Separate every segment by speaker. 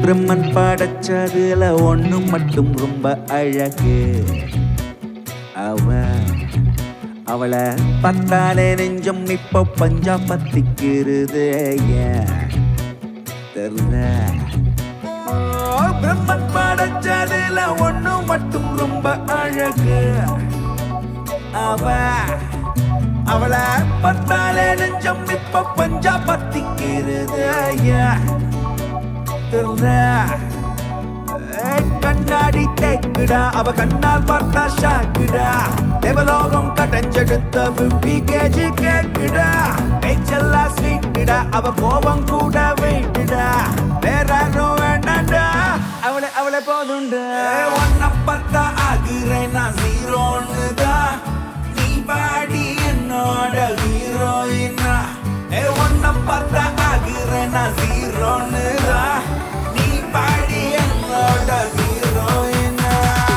Speaker 1: பிரம்மன் படைச்சதுல ஒண்ணு மட்டும் ரொம்ப அழகு அவ அவளை பார்த்தாலே நெஞ்சம் இப்போ பஞ்சா பத்திக்கிறது ஏன் தெரியல ஓ, பிரம்மன் படைச்சதுல ஒண்ணு மட்டும் ரொம்ப அழகு அவ அவளை பார்த்தாலே நெஞ்சம் இப்ப பஞ்சா பத்திக்கிறது ஏன் தெரியல ஏய், கண்ணாடி தேக்குடா அவ கண்ணால் பார்த்தா ஷாக்குடா தேவலோகம் கடைஞ்செடுத்த பிப்டி கேஜி கேக்குடா பேச்சல்லா ஸ்வீட்டுடா அவ கோபம் கூட வெயிட்டுடா வேற யாரும் வேண்டாண்டா அவளை அவளை போதுண்டா ஒன்ன பார்த்தா ஆகுறேன் நான் ஜீரோன்னுதா நீ பாடி என்னோட ஹீரோயினா ஏ ஒன்ன பார்த்தா ஆகுறேன் நான் ஜீரோன்னுதா நீ பாடி என்னோட ஹீரோயினா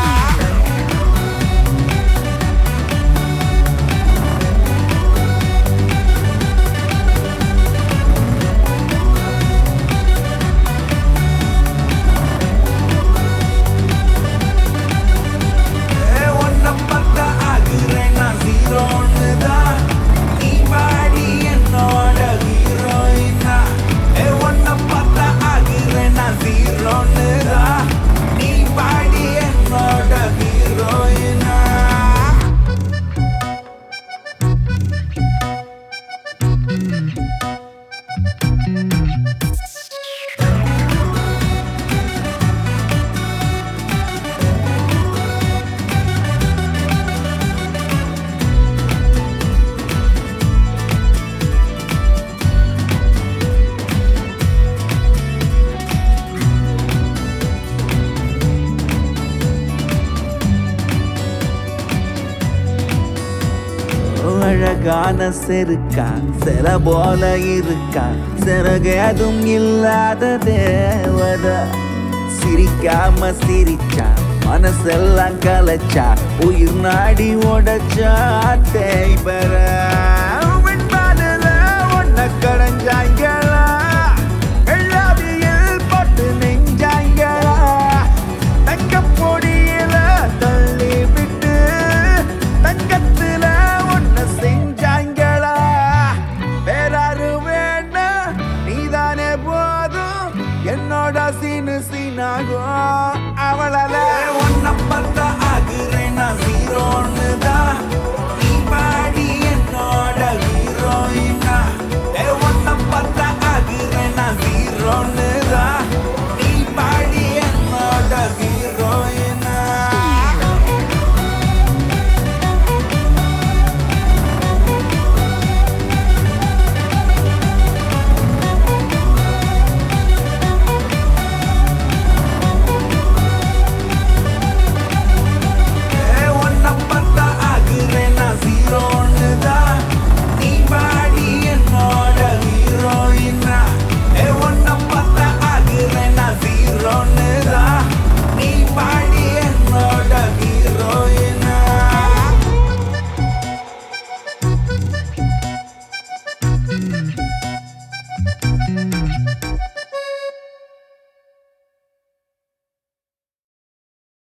Speaker 1: ஏ ஒன்ன பார்த்தா ஆகுறேன் நான் ஜீரோன்னுதா நீ பாடி என்னோட ஹீரோயினா ஏ ஒன்ன பார்த்தா ஆகுறேன் நான் ஜீரோன்னுதா நீ பாடி என்னோட ஹீரோயினா அழகான செருக்கா சில போல இருக்கா சிறகேதும் இல்லாத தேவத சிரிக்காம சிரிச்சா மனசெல்லாம் கலைச்சா உயிர் நாடி உடைச்சா தேய்பர ஒன்ன கடைஞ்சா இங்க